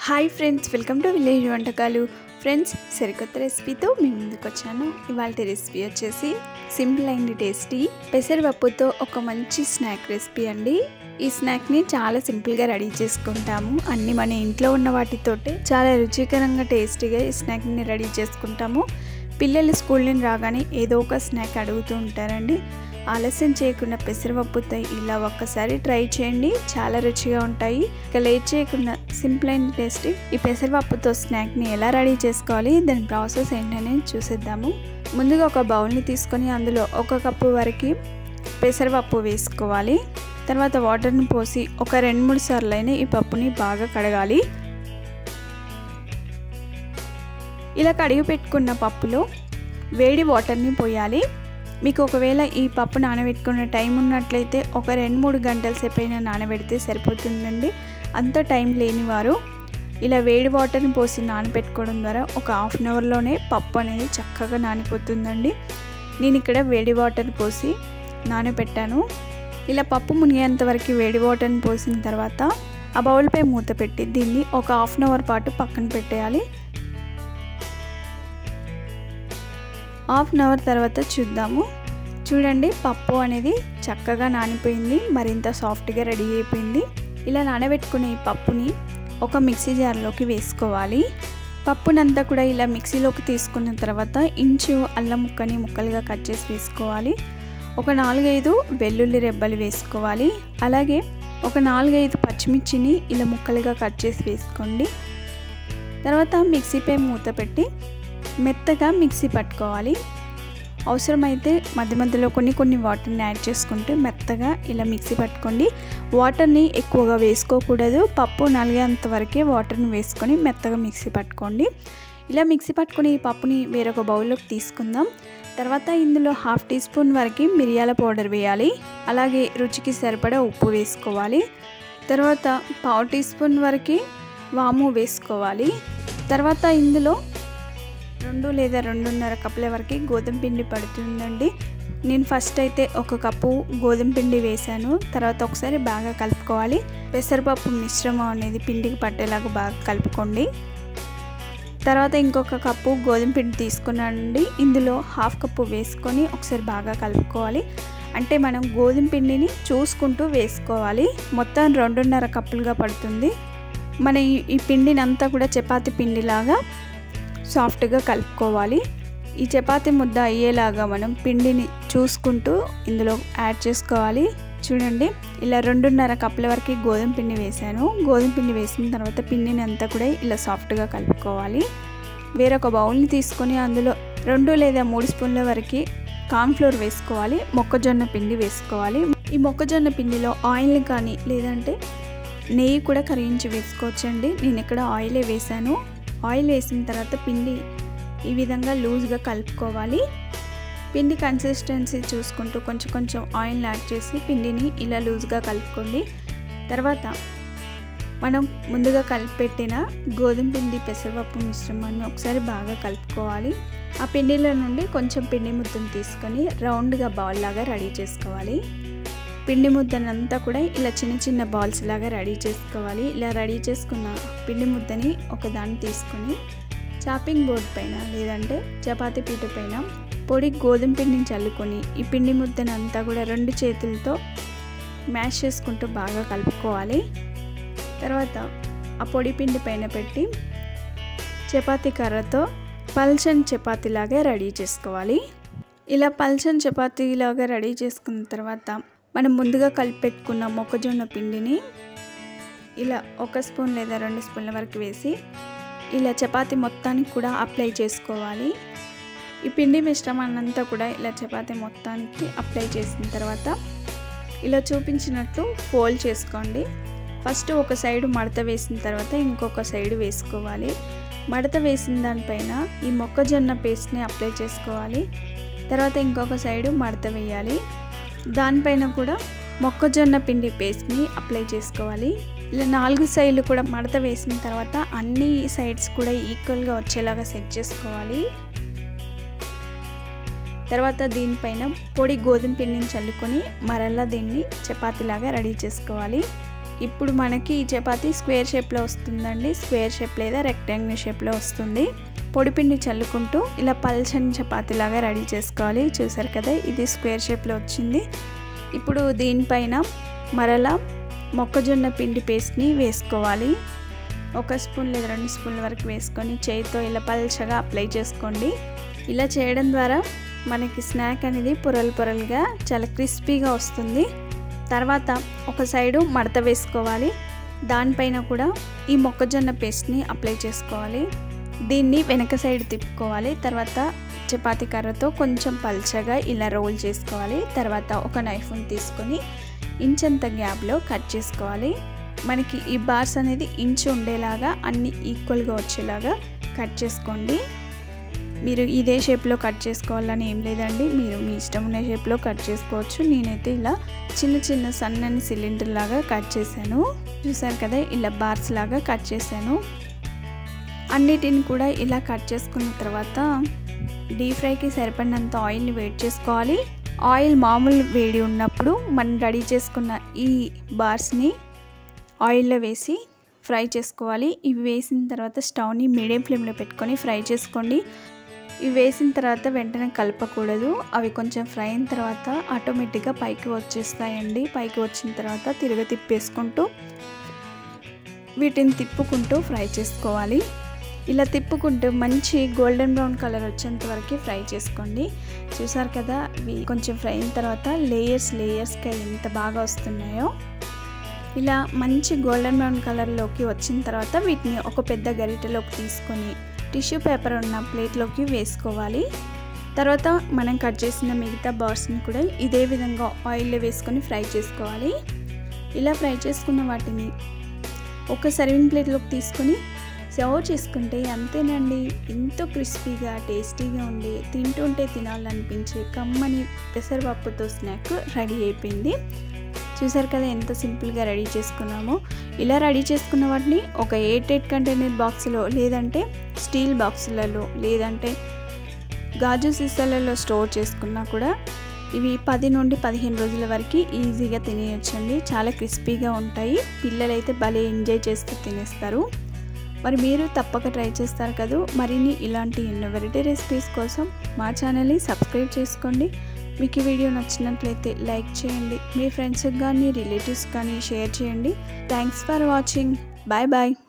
hi friends welcome to village వంటకాలు friends సరికొత్త రెసిపీతో మీ ముందుకు వచ్చాను ఇవాళ రెసిపీ వచ్చేసి సింపుల్ అండ్ టేస్టీ పెసరపప్పుతో ఒక మంచి స్నాక్ రెసిపీ అండి ఈ స్నాక్ని చాలా సింపుల్గా రెడీ చేసుకుంటాము అన్ని మన ఇంట్లో ఉన్న వాటితోటే చాలా రుచికరంగా టేస్టీగా ఈ స్నాక్ని రెడీ చేసుకుంటాము పిల్లలు స్కూల్ నుండి రాగానే ఏదో ఒక స్నాక్ అడుగుతూ ఉంటారండి ఆలస్యం చేయకుండా పెసరపప్పుతో ఇలా ఒక్కసారి ట్రై చేయండి చాలా రుచిగా ఉంటాయి ఇక లేట్ చేయకుండా సింపుల్ అండ్ టేస్టీ ఈ పెసరపప్పుతో స్నాక్ని ఎలా రెడీ చేసుకోవాలి దాని ప్రాసెస్ ఏంటనే చూసేద్దాము ముందుగా ఒక బౌల్ని తీసుకొని అందులో ఒక కప్పు వరకు పెసరపప్పు వేసుకోవాలి తర్వాత వాటర్ని పోసి ఒక రెండు మూడు సార్లు అయినా ఈ పప్పుని బాగా కడగాలి ఇలా కడిగి పెట్టుకున్న పప్పులో వేడి వాటర్ని పోయాలి మీకు ఒకవేళ ఈ పప్పు నానబెట్టుకునే టైం ఉన్నట్లయితే ఒక రెండు మూడు గంటల సేపు అయినా నానబెడితే సరిపోతుందండి అంత టైం లేని వారు ఇలా వేడి వాటర్ని పోసి నానబెట్టుకోవడం ద్వారా ఒక హాఫ్ అన్ అవర్లోనే పప్పు అనేది చక్కగా నానిపోతుందండి నేను ఇక్కడ వేడి వాటర్ పోసి నానబెట్టాను ఇలా పప్పు మునిగేంత వరకు వేడి వాటర్ని పోసిన తర్వాత ఆ బౌల్పై మూత పెట్టి దీన్ని ఒక హాఫ్ అన్ అవర్ పాటు పక్కన పెట్టేయాలి హాఫ్ అన్ అవర్ తర్వాత చూద్దాము చూడండి పప్పు అనేది చక్కగా నానిపోయింది మరింత సాఫ్ట్గా రెడీ అయిపోయింది ఇలా నానబెట్టుకునే ఈ పప్పుని ఒక మిక్సీ జార్లోకి వేసుకోవాలి పప్పునంతా కూడా ఇలా మిక్సీలోకి తీసుకున్న తర్వాత ఇంచు అల్లం ముక్కని ముక్కలుగా కట్ చేసి వేసుకోవాలి ఒక నాలుగైదు వెల్లుల్లి రెబ్బలు వేసుకోవాలి అలాగే ఒక నాలుగైదు పచ్చిమిర్చిని ఇలా ముక్కలుగా కట్ చేసి వేసుకోండి తర్వాత మిక్సీపై మూత పెట్టి మెత్తగా మిక్సీ పట్టుకోవాలి అవసరమైతే మధ్య మధ్యలో కొన్ని కొన్ని వాటర్ని యాడ్ చేసుకుంటే మెత్తగా ఇలా మిక్సీ పట్టుకోండి వాటర్ని ఎక్కువగా వేసుకోకూడదు పప్పు నలిగేంత వరకే వాటర్ని వేసుకొని మెత్తగా మిక్సీ పట్టుకోండి ఇలా మిక్సీ పట్టుకుని ఈ పప్పుని వేరొక బౌల్లోకి తీసుకుందాం తర్వాత ఇందులో హాఫ్ టీ స్పూన్ వరకు మిరియాల పౌడర్ వేయాలి అలాగే రుచికి సరిపడా ఉప్పు వేసుకోవాలి తర్వాత పావు టీ స్పూన్ వరకు వాము వేసుకోవాలి తర్వాత ఇందులో రెండు లేదా రెండున్నర కప్పుల వరకు గోధుమ పిండి పడుతుందండి నేను ఫస్ట్ అయితే ఒక కప్పు గోధుమ పిండి వేశాను తర్వాత ఒకసారి బాగా కలుపుకోవాలి పెసరపప్పు మిశ్రమం అనేది పిండికి పట్టేలాగా బాగా కలుపుకోండి తర్వాత ఇంకొక కప్పు గోధుమ పిండి తీసుకున్నానండి ఇందులో హాఫ్ కప్పు వేసుకొని ఒకసారి బాగా కలుపుకోవాలి అంటే మనం గోధుమ పిండిని చూసుకుంటూ వేసుకోవాలి మొత్తం రెండున్నర కప్పులుగా పడుతుంది మన ఈ పిండిని అంతా కూడా చపాతి పిండిలాగా సాఫ్ట్గా కలుపుకోవాలి ఈ చపాతి ముద్ద అయ్యేలాగా మనం పిండిని చూసుకుంటూ ఇందులో యాడ్ చేసుకోవాలి చూడండి ఇలా రెండున్నర కప్పుల వరకు గోధుమ పిండి వేసాను గోధుమ పిండి వేసిన తర్వాత పిండిని అంతా కూడా ఇలా సాఫ్ట్గా కలుపుకోవాలి వేరొక బౌల్ని తీసుకొని అందులో రెండు లేదా మూడు స్పూన్ల వరకు కార్న్ఫ్లోర్ వేసుకోవాలి మొక్కజొన్న పిండి వేసుకోవాలి ఈ మొక్కజొన్న పిండిలో ఆయిల్ని కానీ లేదంటే నెయ్యి కూడా కరిగించి వేసుకోవచ్చండి నేను ఇక్కడ ఆయిలే వేసాను ఆయిల్ వేసిన తర్వాత పిండి ఈ విధంగా లూజ్గా కలుపుకోవాలి పిండి కన్సిస్టెన్సీ చూసుకుంటూ కొంచెం కొంచెం ఆయిల్ యాడ్ చేసి పిండిని ఇలా లూజ్గా కలుపుకోండి తర్వాత మనం ముందుగా కలిపెట్టిన గోధుమ పిండి పెసరపప్పు మిశ్రమాన్ని ఒకసారి బాగా కలుపుకోవాలి ఆ పిండిలో నుండి కొంచెం పిండి ముద్దను తీసుకొని రౌండ్గా బాల్ లాగా రెడీ చేసుకోవాలి పిండి ముద్దనంతా కూడా ఇలా చిన్న చిన్న బాల్స్ లాగా రెడీ చేసుకోవాలి ఇలా రెడీ చేసుకున్న పిండి ముద్దని ఒకదాన్ని తీసుకొని చాపింగ్ బోర్డ్ పైన లేదంటే చపాతీ పీట పైన పొడి గోధుమ పిండిని చల్లుకొని ఈ పిండి ముద్దను అంతా కూడా రెండు చేతులతో మ్యాష్ చేసుకుంటూ బాగా కలుపుకోవాలి తర్వాత ఆ పొడి పిండి పైన పెట్టి చపాతీ కర్రతో పల్చన్ చపాతీలాగా రెడీ చేసుకోవాలి ఇలా పల్చన్ చపాతీలాగా రెడీ చేసుకున్న తర్వాత మనం ముందుగా కలిపి పెట్టుకున్న మొక్కజొన్న పిండిని ఇలా ఒక స్పూన్ లేదా రెండు స్పూన్ల వరకు వేసి ఇలా చపాతీ మొత్తానికి కూడా అప్లై చేసుకోవాలి ఈ పిండి మిశ్రమాన్నంతా కూడా ఇలా చపాతీ మొత్తానికి అప్లై చేసిన తర్వాత ఇలా చూపించినట్లు ఫోల్డ్ చేసుకోండి ఫస్ట్ ఒక సైడు మడత వేసిన తర్వాత ఇంకొక సైడు వేసుకోవాలి మడత వేసిన దానిపైన ఈ మొక్కజొన్న పేస్ట్ని అప్లై చేసుకోవాలి తర్వాత ఇంకొక సైడు మడత వేయాలి దానిపైన కూడా మొక్కజొన్న పిండి పేస్ట్ని అప్లై చేసుకోవాలి ఇలా నాలుగు సైడ్లు కూడా మడత వేసిన తర్వాత అన్ని సైడ్స్ కూడా ఈక్వల్గా వచ్చేలాగా సెట్ చేసుకోవాలి తర్వాత దీనిపైన పొడి గోధుమ పిండిని చల్లుకొని మరలా దీన్ని చపాతీలాగా రెడీ చేసుకోవాలి ఇప్పుడు మనకి ఈ చపాతీ స్క్వేర్ షేప్లో వస్తుందండి స్క్వేర్ షేప్ లేదా రెక్టాంగిల్ షేప్లో వస్తుంది పొడిపిండి చల్లుకుంటూ ఇలా పల్చని చపాతీలాగా రెడీ చేసుకోవాలి చూసారు కదా ఇది స్క్వేర్ షేప్లో వచ్చింది ఇప్పుడు దీనిపైన మరలా మొక్కజొన్న పిండి పేస్ట్ని వేసుకోవాలి ఒక స్పూన్ లేదా రెండు స్పూన్ల వరకు వేసుకొని చేయితో ఇలా పల్చగా అప్లై చేసుకోండి ఇలా చేయడం ద్వారా మనకి స్నాక్ అనేది పొరలు పొరలుగా చాలా క్రిస్పీగా వస్తుంది తర్వాత ఒక సైడు మడత వేసుకోవాలి దానిపైన కూడా ఈ మొక్కజొన్న పేస్ట్ని అప్లై చేసుకోవాలి దీన్ని వెనక సైడ్ తిప్పుకోవాలి తర్వాత చపాతీ కర్రతో కొంచెం పల్చగా ఇలా రోల్ చేసుకోవాలి తర్వాత ఒక నైఫ్ని తీసుకొని ఇంచంత గ్యాప్లో కట్ చేసుకోవాలి మనకి ఈ బార్స్ అనేది ఇంచు ఉండేలాగా అన్ని ఈక్వల్గా వచ్చేలాగా కట్ చేసుకోండి మీరు ఇదే షేప్లో కట్ చేసుకోవాలని ఏం లేదండి మీరు మీ ఇష్టం ఉన్న షేప్లో కట్ చేసుకోవచ్చు నేనైతే ఇలా చిన్న చిన్న సన్నని సిలిండర్ లాగా కట్ చేశాను చూసారు కదా ఇలా బార్స్ లాగా కట్ చేశాను అన్నిటిని కూడా ఇలా కట్ చేసుకున్న తర్వాత డీప్ ఫ్రైకి సరిపడినంత ఆయిల్ని వేడి చేసుకోవాలి ఆయిల్ మామూలు వేడి ఉన్నప్పుడు మనం రెడీ చేసుకున్న ఈ బార్స్ని ఆయిల్లో వేసి ఫ్రై చేసుకోవాలి ఇవి వేసిన తర్వాత స్టవ్ని మీడియం ఫ్లేమ్లో పెట్టుకొని ఫ్రై చేసుకోండి ఇవి వేసిన తర్వాత వెంటనే కలపకూడదు అవి కొంచెం ఫ్రై అయిన తర్వాత ఆటోమేటిక్గా పైకి వచ్చేస్తాయండి పైకి వచ్చిన తర్వాత తిరగ తిప్పేసుకుంటూ వీటిని తిప్పుకుంటూ ఫ్రై చేసుకోవాలి ఇలా తిప్పుకుంటూ మంచి గోల్డెన్ బ్రౌన్ కలర్ వచ్చేంత వరకు ఫ్రై చేసుకోండి చూసారు కదా ఇవి కొంచెం ఫ్రై అయిన తర్వాత లేయర్స్ లేయర్స్గా ఎంత బాగా వస్తున్నాయో ఇలా మంచి గోల్డెన్ బ్రౌన్ కలర్లోకి వచ్చిన తర్వాత వీటిని ఒక పెద్ద గరిటెలోకి తీసుకొని టిష్యూ పేపర్ ఉన్న ప్లేట్లోకి వేసుకోవాలి తర్వాత మనం కట్ చేసిన మిగతా బార్స్ని కూడా ఇదే విధంగా ఆయిల్లో వేసుకొని ఫ్రై చేసుకోవాలి ఇలా ఫ్రై చేసుకున్న వాటిని ఒక సర్వింగ్ ప్లేట్లోకి తీసుకొని సర్వ్ చేసుకుంటే అంతేనండి ఎంతో క్రిస్పీగా టేస్టీగా ఉండి తింటుంటే తినాలనిపించే కమ్మని పెసరపప్పుతో స్నాక్ రెడీ అయిపోయింది చూసారు కదా ఎంత సింపుల్గా రెడీ చేసుకున్నామో ఇలా రెడీ చేసుకున్న వాటిని ఒక ఎయిట్ ఎయిట్ కంటైనర్ బాక్స్లో లేదంటే స్టీల్ బాక్సులలో లేదంటే గాజు సీసాలలో స్టోర్ చేసుకున్నా కూడా ఇవి పది నుండి పదిహేను రోజుల వరకు ఈజీగా తినేయొచ్చండి చాలా క్రిస్పీగా ఉంటాయి పిల్లలైతే భలే ఎంజాయ్ చేస్తూ తినేస్తారు మరి మీరు తప్పక ట్రై చేస్తారు కదా మరిన్ని ఇలాంటి ఎన్నో వెరైటీ రెసిపీస్ కోసం మా ఛానల్ని సబ్స్క్రైబ్ చేసుకోండి మీకు ఈ వీడియో నచ్చినట్లయితే లైక్ చేయండి మీ ఫ్రెండ్స్కి కానీ రిలేటివ్స్ కానీ షేర్ చేయండి thanks for watching bye bye